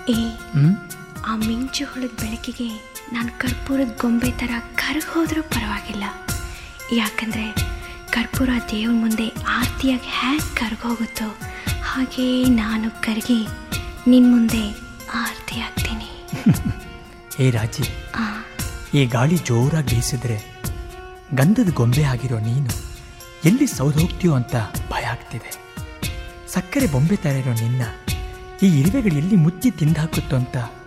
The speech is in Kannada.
ಏ ಹ್ಮ್ ಆ ಮಿಂಚು ಹುಳದ ಬೆಳಕಿಗೆ ನಾನು ಕರ್ಪೂರದ ಗೊಂಬೆ ಥರ ಕರಗಿ ಹೋದ್ರೂ ಪರವಾಗಿಲ್ಲ ಯಾಕಂದರೆ ಕರ್ಪೂರ ದೇವ್ರ ಮುಂದೆ ಆರತಿಯಾಗಿ ಹೇಗೆ ಕರ್ಗೋಗುತ್ತೋ ಹಾಗೇ ನಾನು ಕರಗಿ ನಿನ್ನ ಮುಂದೆ ಆರತಿ ಆಗ್ತೀನಿ ಏ ರಾಜಿ ಆ ಈ ಗಾಳಿ ಜೋರಾಗಿ ಬೀಸಿದ್ರೆ ಗಂಧದ ಗೊಂಬೆ ಆಗಿರೋ ನೀನು ಎಲ್ಲಿ ಸೌದೋಗ್ತೀಯೋ ಅಂತ ಭಯ ಆಗ್ತಿದೆ ಸಕ್ಕರೆ ಬೊಂಬೆ ಥರ ಇರೋ ನಿನ್ನ ಈ ಇರುವೆಗಳು ಎಲ್ಲಿ ಮುಚ್ಚಿ ತಿಂದಾಕುತ್ತೋ ಅಂತ